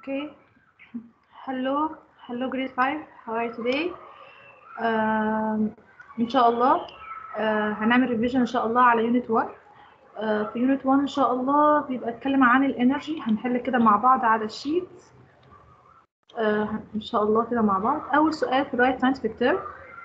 Okay. Hello. Hello grade 5. How are you today? Um, إن شاء الله uh, هنعمل ريفيجن إن شاء الله على يونت 1. Uh, في يونت 1 إن شاء الله بيبقى اتكلم عن الانرجي هنحل كده مع بعض على الشيت. Uh, إن شاء الله كده مع بعض. أول سؤال في رايت ساينتفك تيرم.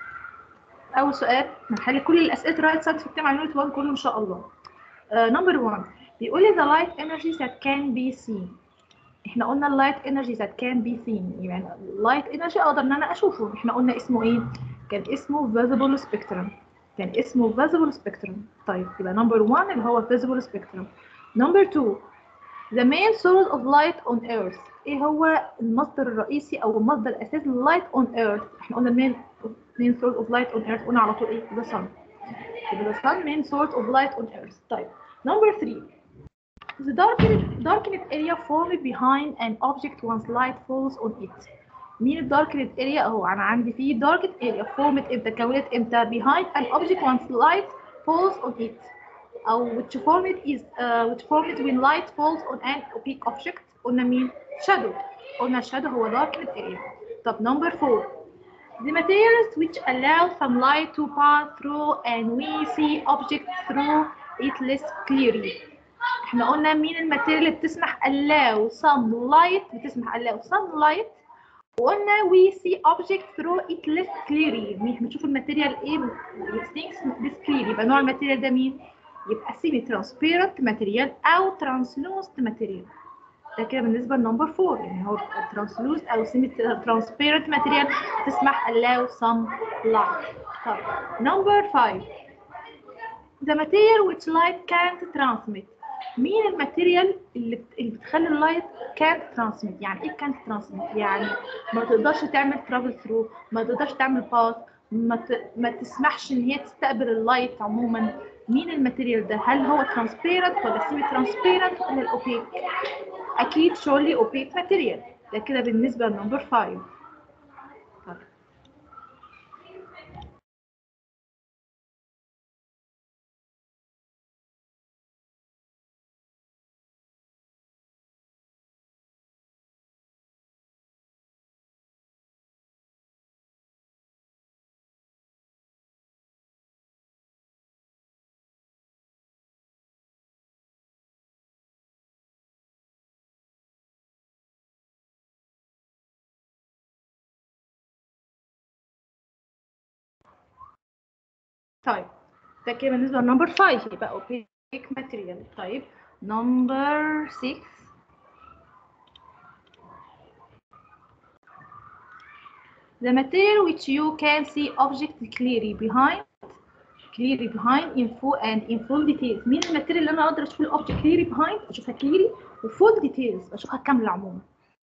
أول سؤال هنحل كل الأسئلة رايت ساينتفك تيرم على يونت 1 كله إن شاء الله. نمبر uh, 1 بيقول لي the light energies that can be seen. احنا قلنا اللايت انرجي ذات كان بي سين يعني اللايت انرجي اقدر ان انا اشوفه احنا قلنا اسمه ايه كان اسمه فيزيبل سبيكترم كان اسمه فيزيبل سبيكترم طيب يبقى نمبر 1 اللي هو فيزيبل سبيكترم نمبر 2 the main source of light on earth ايه هو المصدر الرئيسي او المصدر الاساسي لللايت on earth احنا قلنا main main source of light on earth قلنا على طول ايه the sun يبقى the sun main source of light on earth طيب number 3 The darkened, darkened area formed behind an object once light falls on it. مين ال darkened area اهو انا عندي فيه darkened area formed امتى كونت امتى behind an object once light falls on it او which formed is uh, which formed when light falls on an opaque object قلنا مين shadow قلنا shadow هو darkened area طب number 4 The materials which allow some light to pass through and we see objects through it less clearly احنا قلنا مين الماتيريال اللي بتسمح allow some light بتسمح allow some light وقلنا we see object through it less clearly مش بنشوف الماتيريال ايه things less clearly يبقى نوع الماتيريال ده مين يبقى semi transparent material او translucent material ده كده بالنسبه لنمبر 4 يعني هو translucent او semi transparent material تسمح allow some light طب number 5 the material which light can't transmit مين الماتيريال اللي اللي بتخلي اللايت كانت ترانسميت يعني ايه كانت ترانسميت يعني ما تقدرش تعمل ترافل ثرو ما تقدرش تعمل باث ما, ت... ما تسمحش ان هي تستقبل اللايت عموما مين الماتيريال ده هل هو ترانسبيرنت ولا سيمي ترانسبيرنت ولا الاوبيك اكيد شورلي اوبيك ماتيريال ده كده بالنسبه لنمبر 5 طيب ده كده بالنسبة لنمبر 5 يبقى opaque material طيب نمبر 6 The material which you can see object clearly behind clearly behind in full and in full details مين الماتيريال اللي انا اقدر اشوف الاوبجكت clearly behind اشوفها clearly وفول details اشوفها كاملة عموما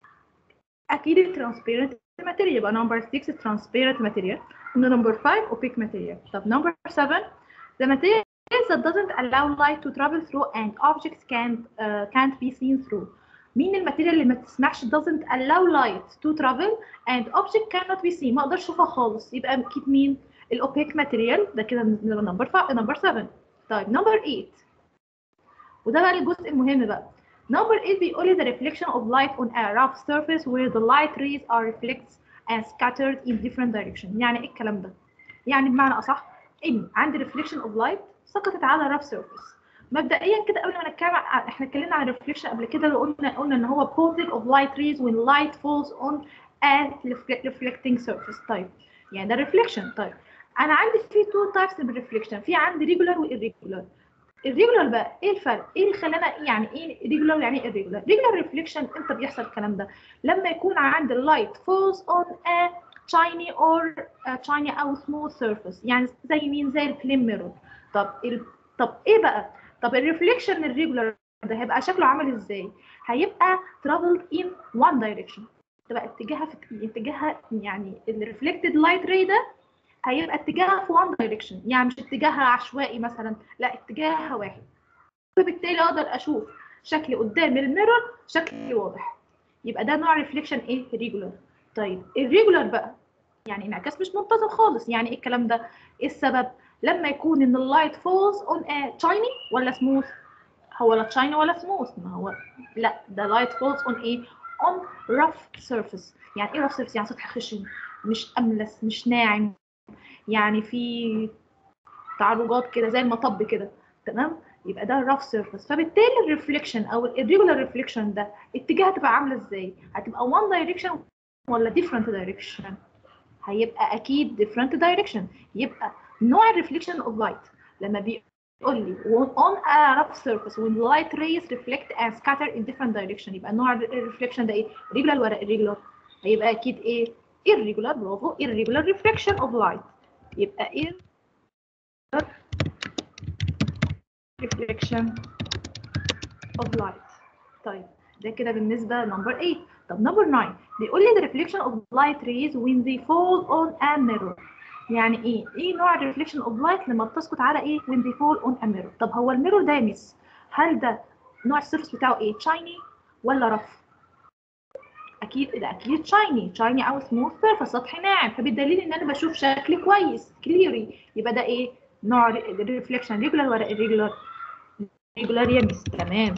اكيد الترانسبيرنت material يبقى نمبر 6 transparent material number 5 opaque material طب number 7 the material that doesn't allow light to travel through and objects can't uh, can't be seen through مين الماتيريال اللي ما تسمحش doesn't allow light to travel and object cannot be seen ما اقدرش اشوفها خالص يبقى اكيد مين الاوبيك ماتيريال ده كده نمبر 5 نمبر 7 طيب نمبر 8 وده بقى الجزء المهم بقى نمبر 8 بيقول لي the reflection of light on a rough surface where the light rays are reflected and scattered in different direction يعني ايه الكلام ده يعني بمعنى اصح ان عندي reflection of light سقطت على rough surface مبدئيا كده قبل ما نتكلم احنا اتكلمنا عن reflection قبل كده اللي قلنا قلنا ان هو bonding of light rays when light falls on a reflecting surface طيب يعني ده reflection طيب انا عندي في two types من reflection في عندي regular و irregular الريجولار بقى ايه الفرق؟ ايه اللي خلانا يعني ايه ريجولار يعني ايه الريجولار؟ ريجولار ريفليكشن امتى بيحصل الكلام ده؟ لما يكون عندي اللايت falls on a shiny or a shiny او smooth surface يعني زي مين؟ زي الفليم ميرور طب ال... طب ايه بقى؟ طب الريفليكشن الريجولار ده هيبقى شكله عامل ازاي؟ هيبقى travel in one direction تبقى اتجاهها في اتجاهها يعني الريفلكتد لايت راي ده هيبقى اتجاهها في one direction يعني مش اتجاهها عشوائي مثلا لا اتجاهها واحد فبالتالي اقدر اشوف شكلي قدام الميرور شكلي واضح يبقى ده نوع ريفليكشن ايه ريجولار طيب الريجولار بقى يعني انعكاس مش منتظم خالص يعني ايه الكلام ده ايه السبب لما يكون ان اللايت فولز اون ا شايني ولا سموث هو لا شايني ولا سموث ما هو لا ده لايت فولز اون ايه on rough surface يعني ايه rough surface يعني سطح خشن مش املس مش ناعم يعني في تعرجات كده زي المطب كده تمام يبقى ده rough surface فبالتالي الريفليكشن او الirregular ريفليكشن ده اتجاهها هتبقى عامله ازاي هتبقى one direction ولا different direction هيبقى اكيد different direction يبقى نوع الريفليكشن اوف لايت لما بيقول لي on a rough surface when light rays reflect and scatter in different direction يبقى نوع الريفليكشن ده ايه regular ولا irregular هيبقى اكيد ايه irregular برافو irregular reflection of light يبقى irregular reflection of light طيب ده كده بالنسبه نمبر 8 طب نمبر 9 بيقول لي the reflection of light rays when they fall on a mirror يعني ايه ايه نوع الريفليكشن اوف لايت لما بتسقط على ايه when they fall on a mirror طب هو الميرور ده يا ميس هل ده نوع السيرفس بتاعه ايه شايني ولا رف اكيد ده اكيد شايني شايني او سموث سيرفس سطح ناعم فبالدليل ان انا بشوف شكل كويس كليري يبقى ده ايه نوع الريفليكشن ريجولار ولا irregular ريجولار يا ميس تمام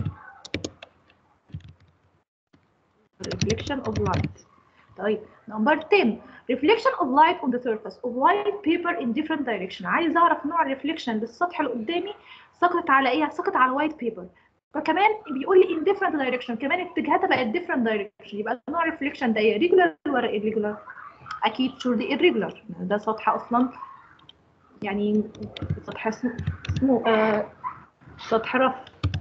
reflection of light طيب نمبر 10 reflection of light on the surface of white paper in different direction عايز اعرف نوع الريفليكشن للسطح اللي قدامي سقط على ايه سقط على white paper فكمان بيقول لي in different direction كمان اتجاهاتها بقت different direction يبقى نوع الريفليكشن ده ايه regular ولا irregular اكيد شور دي irregular ده سطح اصلا يعني سطح اسمه اسمه آه سطح رف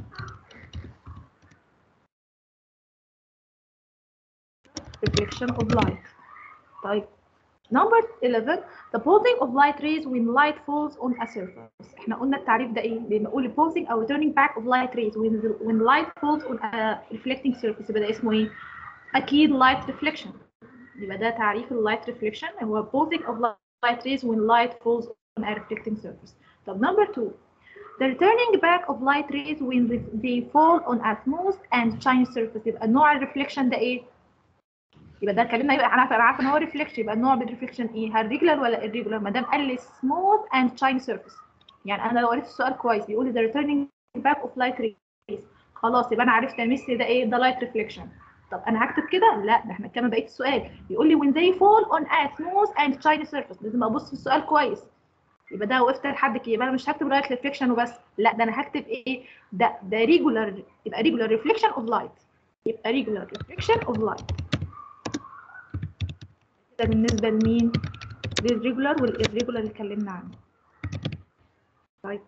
reflection of light طيب number 11 the posing of light rays when light falls on a surface احنا قلنا التعريف ده ايه لما اقول posing او returning back of light rays when when light falls on a reflecting surface يبقى ده اسمه ايه اكيد light reflection يبقى ده تعريف اللايت reflection هو posing of light rays when light falls on a reflecting surface طب number 2 the returning back of light rays when they fall on a smooth and shiny surface يبقى نوع الريفليكشن ده ايه يبقى ده اتكلمنا يبقى انا عارفه ان هو ريفليكشن يبقى النوع بالريفليكشن ايه هل ريجولار ولا irregular ما دام قال لي smooth and shiny surface يعني انا لو قريت السؤال كويس بيقول لي the returning back of light rays خلاص يبقى انا عرفت يا ميسي ده ايه ده light reflection طب انا هكتب كده لا ده احنا كمان بقيه السؤال بيقول لي when they fall on a smooth and shiny surface لازم ابص في السؤال كويس يبقى ده وقفت لحد كده يبقى انا مش هكتب light reflection وبس لا ده انا هكتب ايه ده ده regular يبقى regular reflection of light يبقى regular reflection of light ده بالنسبه لمين للريجولار والirregular اللي اتكلمنا عنه طيب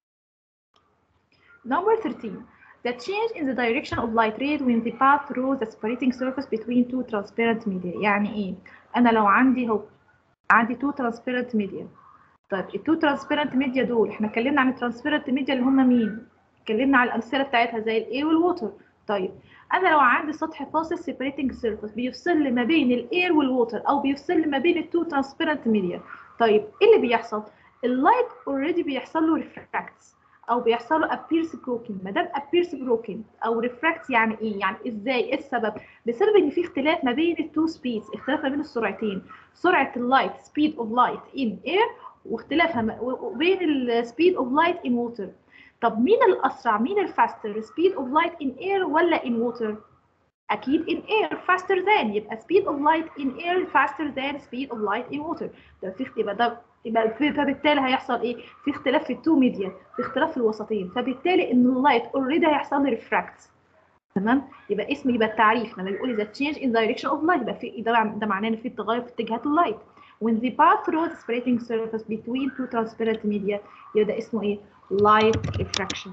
number 13 the change in the direction of light rays when they pass through the separating surface between two transparent media يعني ايه انا لو عندي اهو عندي two transparent media طيب التو transparent media دول احنا اتكلمنا عن الترانسبيرنت media اللي هم مين اتكلمنا على الامثله بتاعتها زي الاير والووتر طيب انا لو عندي سطح فاصل separating surface بيفصل لي ما بين الاير والووتر او بيفصل لي ما بين التو ترانسبيرنت ميديا طيب ايه اللي بيحصل اللايت اوريدي بيحصل له ريفراكتس او بيحصل له appears broken ما دام appears broken او ريفراكت يعني ايه يعني ازاي ايه السبب بسبب ان في اختلاف ما بين التو سبيدز اختلاف ما بين السرعتين سرعه اللايت speed of light in air واختلافها وبين السبيد اوف لايت in water طب مين الاسرع مين الفاستر speed of light in air ولا in water اكيد in air faster than يبقى speed of light in air faster than speed of light in water ده في يبقى ده يبقى فبالتالي هيحصل ايه في اختلاف في التو ميديا في اختلاف في الوسطين فبالتالي ان اللايت اوريدي هيحصل له ريفراكت تمام يبقى اسم يبقى التعريف لما بيقول اذا change in direction of light يبقى في ده ده معناه ان في تغير في اتجاهات اللايت when they pass through the separating surface between two transparent media يبقى ده اسمه ايه light refraction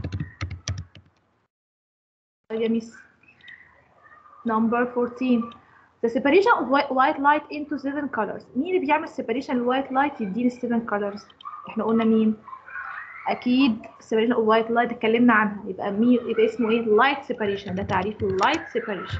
طيب يا ميس number 14 the separation of white, white light into seven colors مين اللي بيعمل separation الوايت لايت يديني seven colors احنا قلنا مين اكيد separation of white light اتكلمنا عنها يبقى مين يبقى اسمه ايه light separation ده تعريف light separation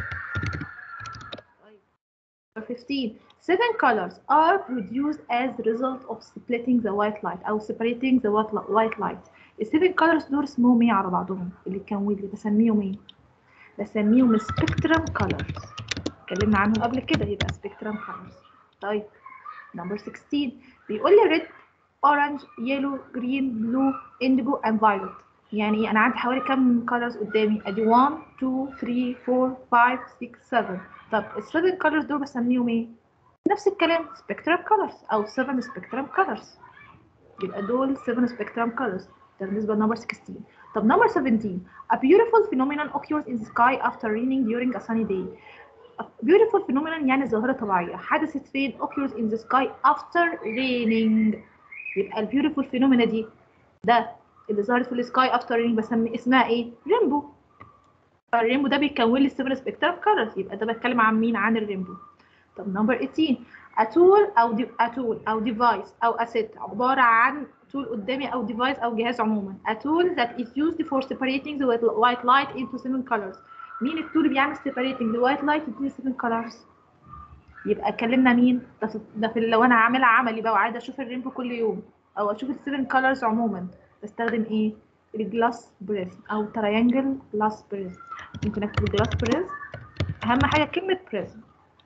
15 seven colors are produced as a result of splitting the white light او separating the white light السيفن colors دول اسمهم ايه على بعضهم اللي كان اللي بسميهم ايه بسميهم spectrum colors اتكلمنا عنهم قبل كده يبقى spectrum colors طيب number 16 بيقول لي red orange yellow green blue indigo and violet يعني ايه انا عندي حوالي كام كولرز قدامي ادي 1 2 3 4 5 6 7 طب ال 7 كولرز دول بسميهم ايه نفس الكلام spectrum colors او 7 spectrum colors يبقى دول 7 spectrum colors ده بالنسبه لنمبر 16 طب نمبر 17 a beautiful phenomenon occurs in the sky after raining during a sunny day a beautiful phenomenon يعني ظاهرة طبيعية حدثت فين occurs in the sky after raining يبقى ال beautiful phenomena دي ده اللي ظهرت في السكاي after raining بسمي اسمها ايه رينبو فالرينبو ده بيكون لي 7 spectrum colors يبقى ده بتكلم عن مين عن الرينبو طب نمبر 18 a tool او دي a tool او device او asset عبارة عن tool قدامي او device او جهاز عموما a tool that is used for separating the white light into seven colors مين التول اللي بيعمل separating the white light into seven colors يبقى اتكلمنا مين ده في, ده في لو انا عاملها عملي بقى وعايزه اشوف الرينبو كل يوم او اشوف السيفن كولرز عموما بستخدم ايه الجلاس بريز او تريانجل جلاس بريز ممكن اكتب جلاس بريز اهم حاجه كلمه بريز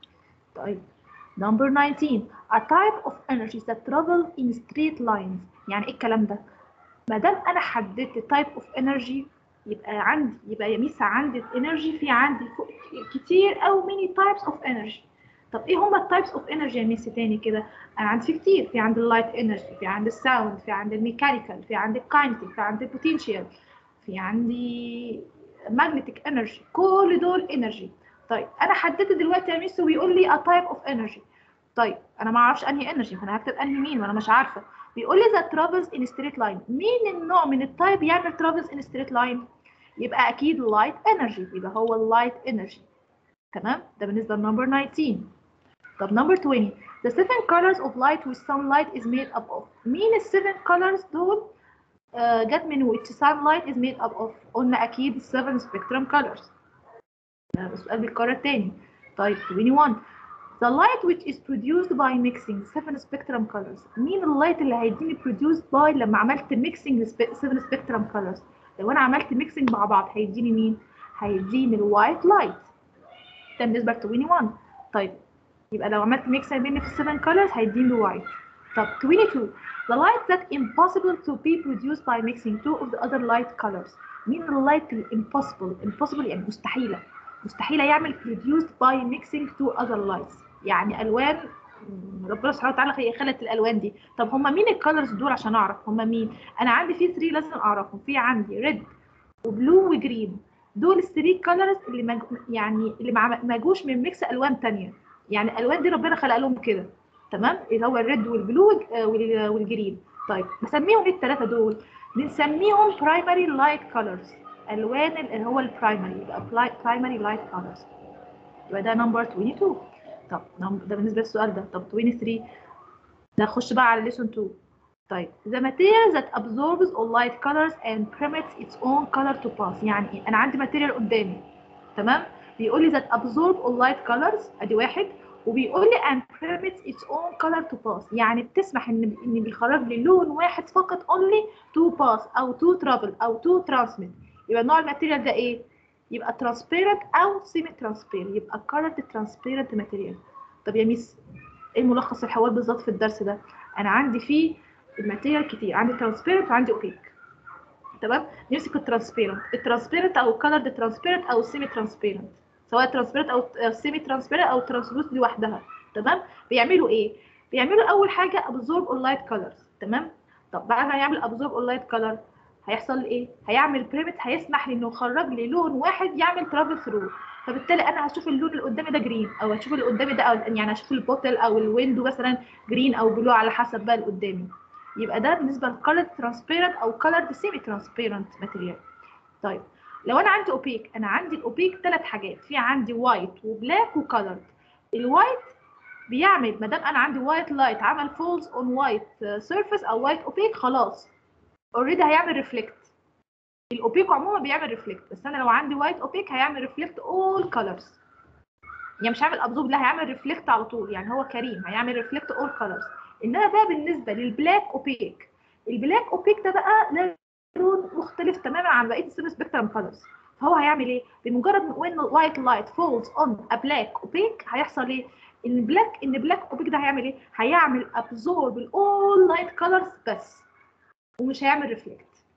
طيب number 19 a type of energy that travel in straight lines يعني ايه الكلام ده ما دام انا حددت type of energy يبقى عندي يبقى يا ميس عندي الانرجي في عندي فوق كتير او ميني تايبس اوف انرجي طب ايه هما التايبس اوف انرجي يا ميس تاني كده انا عندي في كتير في عندي اللايت انرجي في عندي الساوند في عندي الميكانيكال في عندي الكاينتيك في عندي البوتنشال في عندي ماجنتيك انرجي كل دول انرجي طيب انا حددت دلوقتي يا ميس وبيقول لي a type of energy طيب انا ما اعرفش انهي انرجي فانا هكتب انهي مين وانا مش عارفه بيقول لي ذا ترافلز ان ستريت لاين مين النوع من التايب يعمل ترافلز ان ستريت لاين يبقى اكيد لايت انرجي يبقى هو اللايت انرجي تمام ده بالنسبه لنمبر 19 طب نمبر 20 the seven colors of light which sunlight is made up of مين ال seven colors دول uh, جت من which sunlight is made up of قلنا اكيد 7 spectrum colors ده السؤال بيتكرر تاني طيب 21 The light which is produced by mixing seven spectrum colors مين اللايت اللي هيديني produced by لما عملت mixing seven spectrum colors لو انا عملت ميكسنج مع بعض هيديني مين هيديني الوايت لايت ده بالنسبه ل 21 طيب يبقى لو عملت ميكس بين في السفن كولرز هيديني الوايت طب 22 the light that impossible to be produced by mixing two of the other light colors مين اللايت الامبوسيبل impossible يعني مستحيله مستحيله يعمل produced by mixing two other lights يعني الوان ربنا سبحانه وتعالى هي خلت الالوان دي طب هم مين الكالرز دول عشان اعرف هم مين انا عندي في 3 لازم اعرفهم في عندي ريد وبلو وجرين دول الثري كالرز اللي مج... يعني اللي ما جوش من ميكس الوان ثانيه يعني الالوان دي ربنا خلق لهم كده تمام اللي هو الريد والبلو والجرين طيب بسميهم ايه الثلاثه دول بنسميهم برايمري لايت كالرز الوان اللي هو البرايمري يبقى برايمري لايت كالرز يبقى ده نمبر 22 طب ده بالنسبه للسؤال ده طب 23 نخش بقى على lesson 2 طيب the material that absorbs all light colors and permits its own color to pass يعني ايه انا عندي ماتيريال قدامي تمام بيقول لي that absorb all light colors ادي واحد وبيقول لي and permits its own color to pass يعني بتسمح ان ان بيخرج لي لون واحد فقط only to pass او to travel او to transmit يبقى نوع الماتيريال ده ايه يبقى transparent او semi transparent يبقى colored transparent material طب يا ميس ايه ملخص الحوار بالظبط في الدرس ده انا عندي فيه الماتيريال كتير عندي transparent وعندي opaque تمام نمسك الترانسبيرنت الترانسبيرنت او colored transparent او semi transparent سواء transparent او semi transparent او translucent لوحدها تمام بيعملوا ايه بيعملوا اول حاجه absorb all light colors تمام طب بعد ما يعمل absorb all light color هيحصل ايه؟ هيعمل بريمت هيسمح لي انه يخرج لي لون واحد يعمل ترافل ثرو فبالتالي انا هشوف اللون اللي قدامي ده جرين او هشوف اللي قدامي ده أو يعني هشوف البوتل او الويندو مثلا جرين او بلو على حسب بقى اللي قدامي يبقى ده بالنسبه للكولر ترانسبيرنت او كولر سيمي ترانسبيرنت ماتيريال طيب لو انا عندي اوبيك انا عندي الاوبيك ثلاث حاجات في عندي وايت وبلاك وكولرد الوايت بيعمل ما دام انا عندي وايت لايت عمل فولز اون وايت سيرفيس او وايت اوبيك خلاص اوريدي هيعمل ريفلكت الاوبيك عموما بيعمل ريفلكت بس انا لو عندي وايت اوبيك هيعمل ريفلكت اول كولرز يعني مش هيعمل ابزورب لا هيعمل ريفلكت على طول يعني هو كريم هيعمل ريفلكت اول كولرز انما بقى بالنسبه للبلاك اوبيك البلاك اوبيك ده بقى له لون مختلف تماما عن بقيه السيرفيس سبيكترم كولرز فهو هيعمل ايه بمجرد وين وايت لايت فولز اون ا بلاك اوبيك هيحصل ايه ان بلاك ان بلاك اوبيك ده هيعمل ايه هيعمل ابزورب الاول لايت كولرز بس ومش هيعمل ريفلكت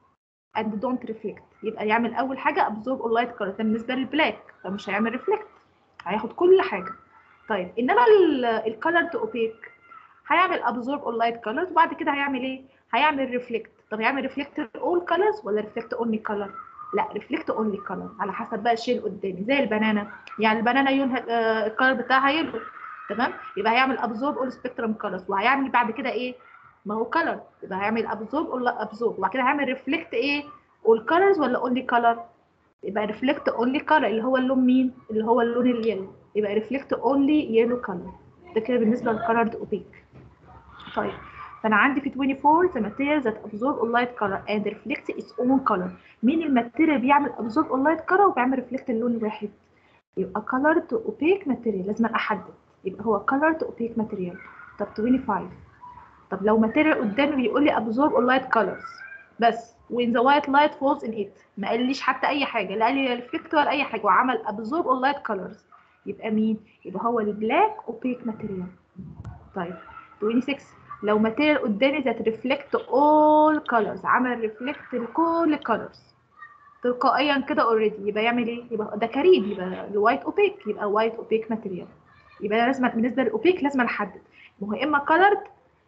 and don't reflect يبقى يعمل اول حاجه absorb all light color ده بالنسبه للبلاك فمش هيعمل reflect هياخد كل حاجه طيب انما الكالر تو اوبيك هيعمل absorb all light colors وبعد كده هيعمل ايه هيعمل reflect طب هيعمل reflect all colors ولا reflect only color لا reflect only color على حسب بقى الشيء اللي قدامي زي البنانا يعني البنانا يون آه الكالر بتاعها يلو تمام يبقى هيعمل absorb all spectrum colors وهيعمل بعد كده ايه ما هو color يبقى هيعمل absorb ولا absorb وبعد كده هيعمل reflect ايه all colors ولا only color يبقى reflect only color اللي هو اللون مين اللي هو اللون اليلو يبقى reflect only yellow color ده كده بالنسبه للcolored opaque طيب فانا عندي في 24 the material that absorb all light color and reflect its own color مين الماتيريال بيعمل absorb all light color وبيعمل reflect اللون الواحد يبقى colored opaque material لازم احدد يبقى هو colored opaque material طب 25 طب لو ماتيريال قدامي بيقول لي absorb all light colors بس when the white light falls in it ما قاليش حتى اي حاجه لا قال لي reflect ولا اي حاجه وعمل absorb all light colors يبقى مين يبقى هو البلاك opaque material طيب 26 لو ماتيريال قدامي ذات ريفلكت اول كولرز عمل ريفلكت لكل الكولرز تلقائيا كده اوريدي يبقى يعمل ايه يبقى ده كريم يبقى الوايت اوبيك يبقى وايت اوبيك ماتيريال يبقى انا لازم بالنسبه للاوبيك لازم احدد ما هو اما كولرد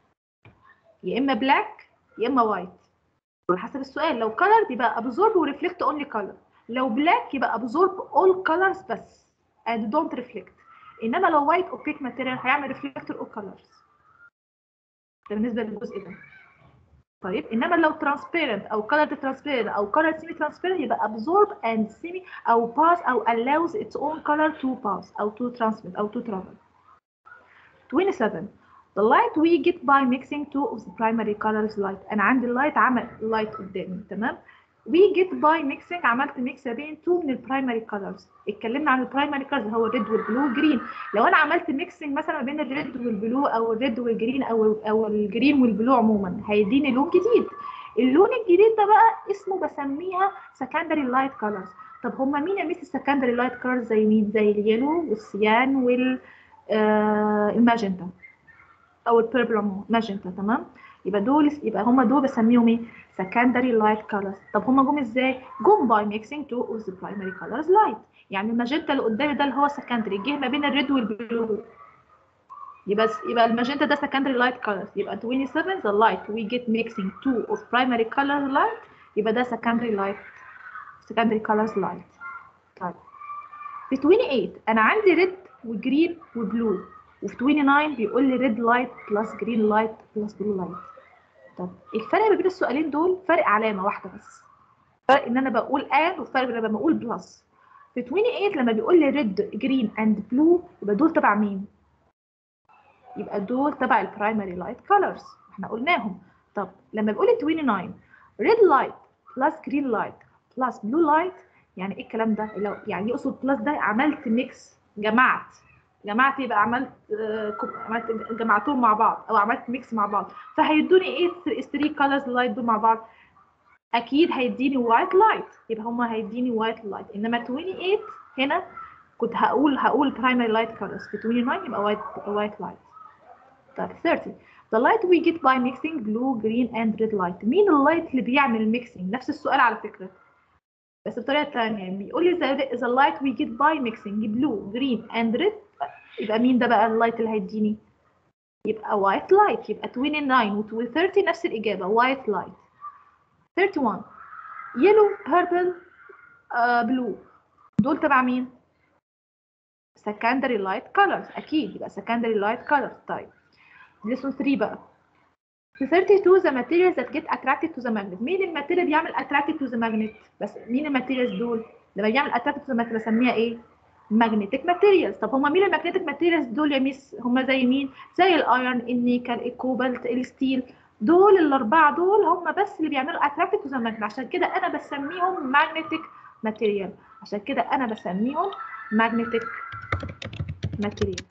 يا اما بلاك يا اما وايت على حسب السؤال لو كولرد يبقى ابزورب وريفلكت اونلي كولر لو بلاك يبقى ابزورب اول كولرز بس and don't reflect انما لو وايت اوبيك ماتيريال هيعمل ريفلكت اول كولرز ده بالنسبه للجزء ده طيب انما لو ترانسبيرنت او colored transparent او colored semi transparent يبقى absorb and semi او pass او allows its own color to pass او to transmit او to travel 27 the light we get by mixing two of the primary colors light انا عندي اللايت عمل لايت قدامي تمام we get by mixing عملت ميكس بين تو من البرايمري كولرز اتكلمنا عن البرايمري كولرز هو الريد والبلو والجرين لو انا عملت ميكسنج مثلا بين الريد والبلو او الريد والجرين او او الجرين والبلو عموما هيديني لون جديد اللون الجديد ده بقى اسمه بسميها secondary لايت كولرز طب هما مين يا ميس السكندري لايت كولرز زي مين زي اليلو والسيان وال آه الماجنتا او البيربل ماجنتا تمام يبقى دول يبقى هم دول بسميهم ايه secondary light colors طب هم جم ازاي جم by mixing two of the primary colors light يعني الماجنتا اللي قدامي ده اللي هو secondary جه ما بين الريد والبلو يبقى يبقى الماجنتا ده secondary light colors يبقى 27 the light we get mixing two of primary colors light يبقى ده secondary light secondary colors light طيب في 28 انا عندي ريد وجرين وبلو وفي 29 بيقول لي ريد لايت بلس جرين لايت بلس بلو لايت طب الفرق ما بين السؤالين دول فرق علامه واحده بس فرق ان انا بقول ان وفرق ان انا بقول بلس في 28 لما بيقول لي ريد جرين اند بلو يبقى دول تبع مين يبقى دول تبع البرايمري لايت كولرز احنا قلناهم طب لما بيقول لي 29 ريد لايت بلس جرين لايت بلس بلو لايت يعني ايه الكلام ده لو يعني يقصد بلس ده عملت ميكس جمعت جمعت يبقى عملت عملت جمعتهم مع بعض او عملت ميكس مع بعض فهيدوني ايه 3 كولرز لايت دول مع بعض اكيد هيديني وايت لايت يبقى هما هيديني وايت لايت انما 28 هنا كنت هقول هقول برايمري لايت كولرز في 29 يبقى وايت وايت لايت طيب 30 The light we get by mixing blue, green and red light. مين اللايت اللي بيعمل ميكسينج؟ نفس السؤال على فكرة. بس بطريقة تانية بيقول لي the, the light we get by mixing blue, green and red يبقى مين ده بقى اللايت اللي هيديني يبقى وايت لايت يبقى 29 و 30 نفس الإجابة وايت لايت 31 يلو بيربل بلو دول تبع مين secondary light colors أكيد يبقى secondary light colors طيب lesson 3 بقى في 32 the materials that get attracted to the magnet مين الماتيريال بيعمل attracted to the magnet بس مين الماتيريالز دول لما بيعمل attracted to the magnet بسميها ايه magnetic materials طب هما مين المagnetic materials دول يا ميس هما زي مين زي الايرون النيكل الكوبالت الستيل دول الاربعه دول هما بس اللي بيعملوا attracted to the magnet عشان كده انا بسميهم magnetic material عشان كده انا بسميهم magnetic material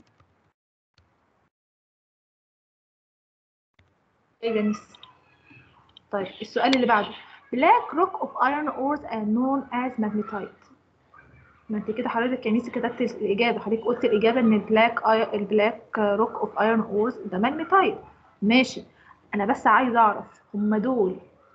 ايه يا ميس طيب السؤال اللي بعده black rock of iron ores are known as magnetite ما انت كده حضرتك يا ميس كتبت الاجابه حضرتك قلت الاجابه ان البلاك آي... البلاك روك اوف ايرون اورز ده ماجنتايت ماشي انا بس عايز اعرف هم دول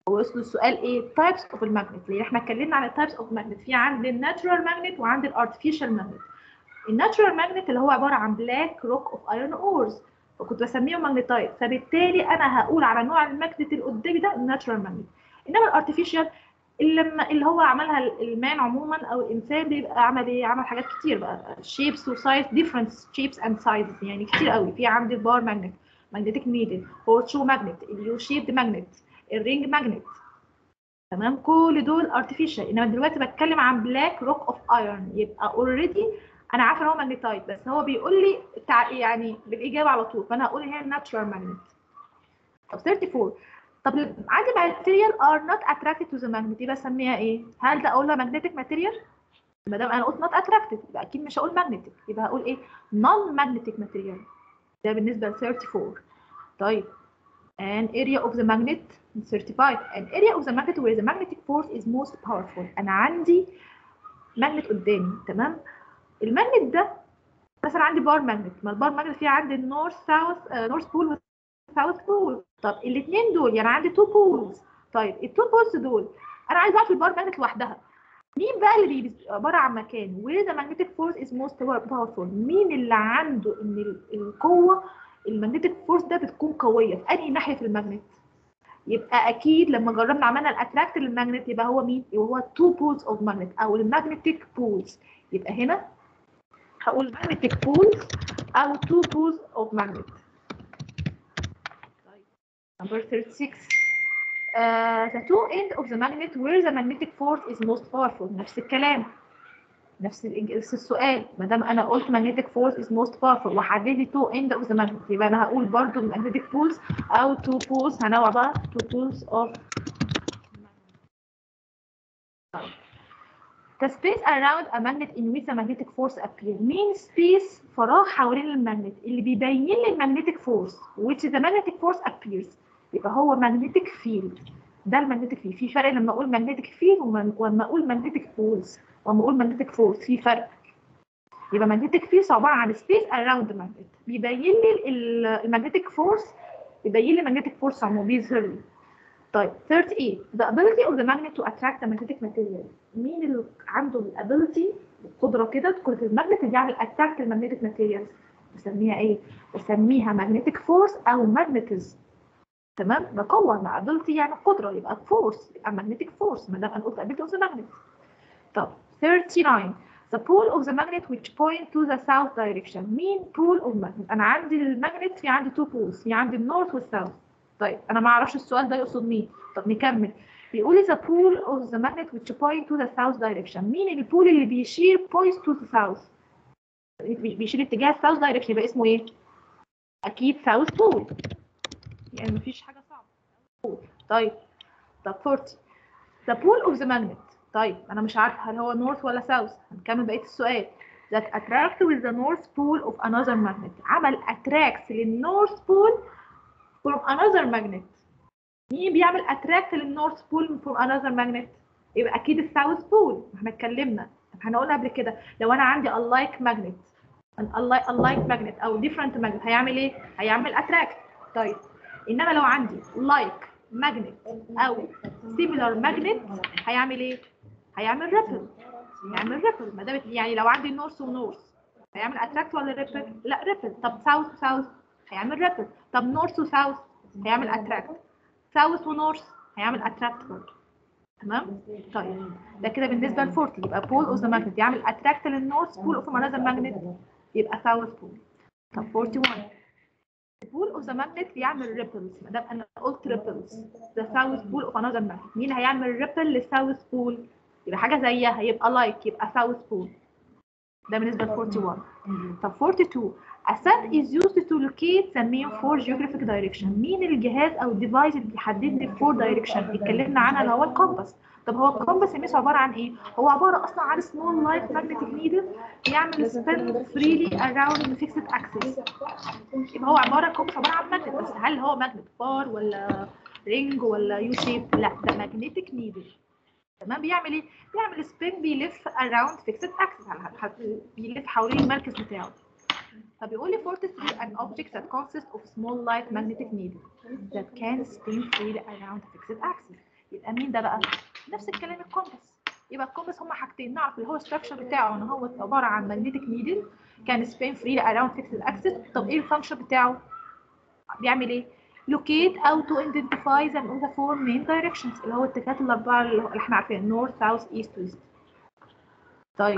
هو اصل السؤال ايه تايبس اوف الماجنت لان احنا اتكلمنا عن التايبس اوف ماجنت في عندي الناتشورال ماجنت وعندي الارتفيشال ماجنت الناتشورال ماجنت اللي هو عباره عن بلاك روك اوف ايرون اورز فكنت بسميهم ماجنتايت فبالتالي انا هقول على نوع الماجنت اللي قدامي ده الناتشورال ماجنت انما الارتفيشال اللي لما اللي هو عملها المان عموما او الانسان بيبقى عمل ايه عمل حاجات كتير بقى شيبس وسايز ديفرنت شيبس اند سايزز يعني كتير قوي في عندي البار ماجنت ماجنتيك نيدل هورت شو ماجنت اليو شيبد ماجنت الرينج ماجنت تمام كل دول ارتفيشال انما دلوقتي بتكلم عن بلاك روك اوف ايرون يبقى اوريدي انا عارفه ان هو ماجنتايت بس هو بيقول لي تع... يعني بالاجابه على طول فانا هقول هي ناتشورال ماجنت طب 34 طب عندي ماتيريال ار نوت اتراكتد تو ذا ماجنت يبقى اسميها ايه؟ هل ده اقول لها ماجنتيك ماتيريال؟ ما دام انا قلت نوت اتراكتد يبقى اكيد مش هقول ماجنتيك يبقى هقول ايه؟ نون ماجنتيك ماتيريال ده بالنسبه ل 34 طيب an area of the magnet 35 an area of the magnet where the magnetic force is most powerful انا عندي ماجنت قدامي تمام الماجنت ده مثلا عندي بار ماجنت ما البار ماجنت فيه عندي النورث ساوث نورث بول وساوث بول طب الاثنين دول يعني عندي تو بولز طيب التو بولز دول انا عايز اعرف البار ماجنت لوحدها مين بقى اللي بي- عباره عن مكان where the magnetic force is most powerful مين اللي عنده ان ال- القوه المagnetic فورس ده بتكون قويه في انهي ناحيه في الماجنت يبقى اكيد لما جربنا عملنا الاتراكت للماجنت يبقى هو مين يبقى هو two poles of magnet او المagnetic poles يبقى هنا هقول magnetic poles او two poles of magnet طيب number 36 uh, the two end of the magnet where the magnetic force is most powerful نفس الكلام نفس الإج- نفس السؤال ما دام انا قلت magnetic force is most powerful وحدد لي two end of the magnet يبقى انا هقول برضو magnetic poles او two poles هنوع بقى two poles of طيب. The space around a magnet in which the magnetic force appear مين space فراغ حوالين المagnet اللي بيبين لي المagnetic force which the magnetic force appears يبقى هو magnetic field ده المagnetic field في فرق لما اقول magnetic field وما- ولما اقول magnetic poles ولما اقول magnetic force في فرق يبقى magnetic field عباره عن space around the magnet بيبين لي ال- المagnetic force بيبين لي magnetic force عموما بيظهر لي طيب 38 the ability of the magnet to attract the magnetic material مين اللي عنده الابيلتي القدره كده قدره الماجنت اللي يعمل attract المagnetic materials بسميها ايه؟ بسميها magnetic force او magnetism تمام ده قوه مع ability يعني قدره يبقى force يبقى magnetic force ما دام انا قلت ability of the magnet طب 39 the pole of the magnet which point to the south direction مين pole of magnet انا عندي الماجنت في عندي two poles في عندي النورث والساوث طيب انا ما اعرفش السؤال ده يقصد مين طب نكمل بيقول لي the pole of the magnet which point to the south direction مين البول اللي بيشير points to the south بي- بيشير اتجاه الساوث دايركشن يبقى اسمه ايه اكيد south pole يعني مفيش حاجه صعبه طيب طب 40 the pole of the magnet طيب انا مش عارفه هل هو north ولا south هنكمل بقيه السؤال that attract with the north pole of another magnet عمل attracts للnorth pole from another magnet مين بيعمل attract للnorth pole from another magnet يبقى اكيد الساوث بول احنا اتكلمنا احنا قلنا قبل كده لو انا عندي unlike magnet an unlike unlike magnet او different magnet هيعمل ايه هيعمل attract طيب انما لو عندي like magnet او similar magnet هيعمل ايه هيعمل ريبل هيعمل ريبل ما دام يعني لو عندي نورث ونورث هيعمل اتراكت ولا ريبل لا ريبل طب ساوث وساوث هيعمل ريبل طب نورث وساوث هيعمل اتراكت ساوث ونورث هيعمل اتراكت برضه تمام طيب ده كده بالنسبه ل 40 يبقى بول اوف ذا ماجنت يعمل اتراكت للنورث بول اوف انذر ماجنت يبقى ساوث بول طب 41 بول اوف ذا ماجنت بيعمل ريبلز ما دام انا قلت ريبلز ذا ساوث بول اوف انذر ماجنت مين هيعمل ريبل للساوث بول يبقى حاجه زيها يبقى لايك يبقى ساوث بول ده بالنسبه ل 41 طب 42 A set is used to locate the main four geographic direction مين الجهاز او الديفايس اللي بيحدد لي الفور دايركشن اتكلمنا عنها اللي هو الكومباس طب هو الكومباس يا ميس عباره عن ايه هو عباره اصلا عن سمول لايت ماجنتيك نيدل بيعمل سبين فريلي around the fixed axis يبقى هو عباره الكومباس عباره عن ماجنت بس هل هو ماجنت بار ولا رينج ولا يو شيب لا ده ماجنتيك نيدل تمام بيعمل ايه بيعمل سبين بيلف around fixed axis بيلف حوالين المركز بتاعه فبيقول لي 43 an object that consists of small light magnetic needle that can spin freely around a fixed axis يبقى مين ده بقى نفس الكلام الكومباس يبقى الكومباس هما حاجتين نعرف اللي هو الستراكشر بتاعه ان هو عباره عن ماجنتيك نيدل كان سبين فري اراوند فيكسد اكسس طب ايه الفانكشن بتاعه بيعمل ايه locate او to identify them in the four main directions اللي هو الاتجاهات الاربعه اللي احنا عارفين north south east west طيب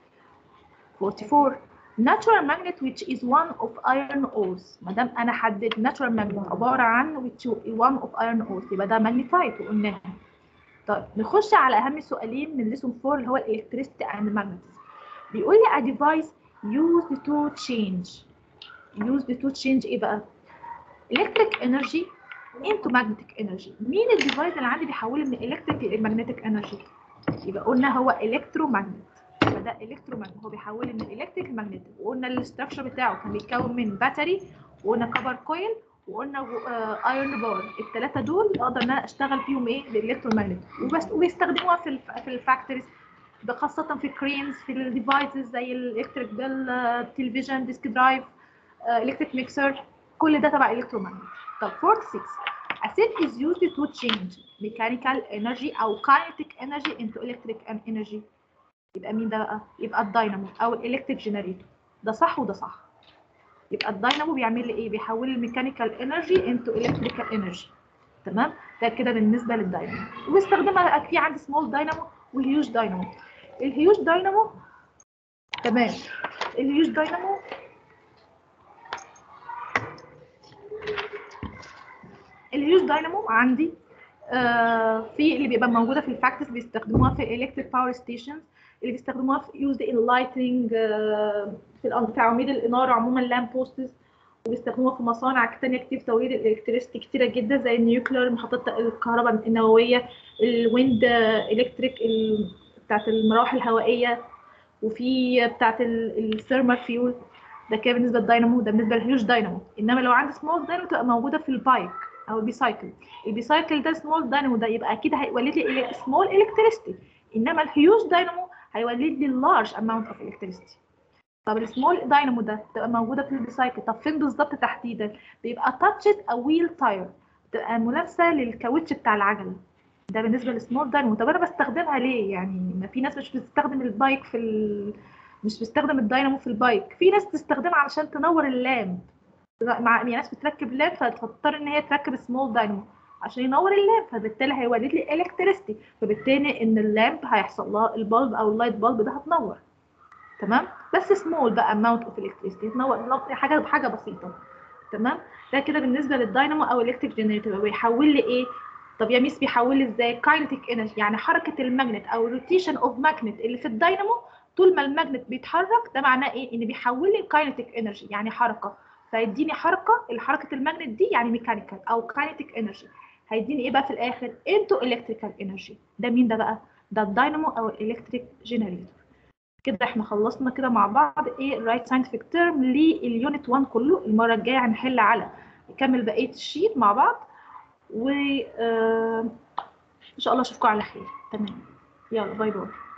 44 natural magnet which is one of iron ores ما دام انا حددت natural magnet عباره عن which one of iron ores يبقى ده magnetite وقلناها طيب نخش على اهم سؤالين من ليسون 4 اللي هو electricity and magnets بيقول لي a device used to change used to change ايه بقى electric energy into magnetic energy مين الديفايس اللي عندي بيحوله من electric ل magnetic energy يبقى قلنا هو electromagnet يبقى ده electromagnet هو بيحول من electric ل magnetic وقلنا الاستراكشر بتاعه كان بيتكون من باتري وقلنا كبر كويل وقلنا ايرون بار الثلاثه دول اقدر ان انا اشتغل فيهم ايه بالالكترومagnet وبس وبيستخدموها في الف... في الفاكتوريز خاصه في الكرينز في الديفايسز زي الالكتريك بيل تلفزيون ديسك درايف الكتريك ميكسر كل ده تبع الكترومagnet طب 46 A set is used to change mechanical energy أو kinetic energy into electric energy يبقى مين ده بقى؟ يبقى الداينامو أو الإلكتريك جنريتور ده صح وده صح يبقى الداينامو بيعمل لي إيه؟ بيحول الميكانيكال انرجي انتو الكتريكال انرجي تمام؟ ده كده بالنسبة للداينامو وبستخدمها في عندي سمول داينامو وهيوج داينامو الهيوج داينامو تمام الهيوج داينامو الهيوج داينامو عندي آه في اللي بيبقى موجوده في الفاكتس بيستخدموها في الالكتريك باور ستيشنز اللي بيستخدموها في يوز ان لايتنج آه في في عواميد الاناره عموما لامب بوستس وبيستخدموها في مصانع تانية كتير في توليد الالكتريستي كتيره جدا زي النيوكلير محطات الكهرباء النوويه الويند الكتريك بتاعت المراوح الهوائيه وفي بتاعت الثيرمال فيول ده كده بالنسبه للداينامو ده بالنسبه للهيوج داينامو انما لو عندي سمول داينامو تبقى موجوده في البايك او البيسايكل البيسايكل ده سمول داينامو ده يبقى اكيد هيولد لي سمول الكتريستي انما الهيوج داينامو هيولد لي لارج اماونت اوف الكتريستي طب السمول داينامو ده تبقى موجوده في البيسايكل طب فين بالظبط تحديدا بيبقى تاتشت او ويل تاير تبقى ملامسه للكاوتش بتاع العجله ده بالنسبه للسمول داينامو طب انا بستخدمها ليه يعني ما في ناس مش بتستخدم البايك في ال... مش بتستخدم الداينامو في البايك في ناس تستخدمها علشان تنور اللامب مع يعني ناس بتركب لاب فتضطر ان هي تركب سمول داينامو عشان ينور اللامب فبالتالي هيولد لي الكتريستي فبالتالي ان اللامب هيحصل لها البلب او اللايت بلب ده هتنور تمام بس سمول بقى اماونت اوف الكتريستي تنور حاجه حاجه بسيطه تمام ده كده بالنسبه للداينامو او الكتريك جنريتور بيحول لي ايه طب يا ميس بيحول لي ازاي كاينتيك انرجي يعني حركه الماجنت او الروتيشن اوف ماجنت اللي في الداينامو طول ما الماجنت بيتحرك ده معناه ايه ان بيحول لي كاينتيك انرجي يعني حركه فيديني حركه الحركه الماجنت دي يعني ميكانيكال او كاينتيك انرجي هيديني ايه بقى في الاخر انتو الكتريكال انرجي ده مين ده بقى ده الداينامو او الالكتريك جنريتور كده احنا خلصنا كده مع بعض ايه الرايت ساينتفك تيرم لليونت 1 كله المره الجايه هنحل على نكمل بقيه الشيت مع بعض و آه ان شاء الله اشوفكم على خير تمام يلا باي باي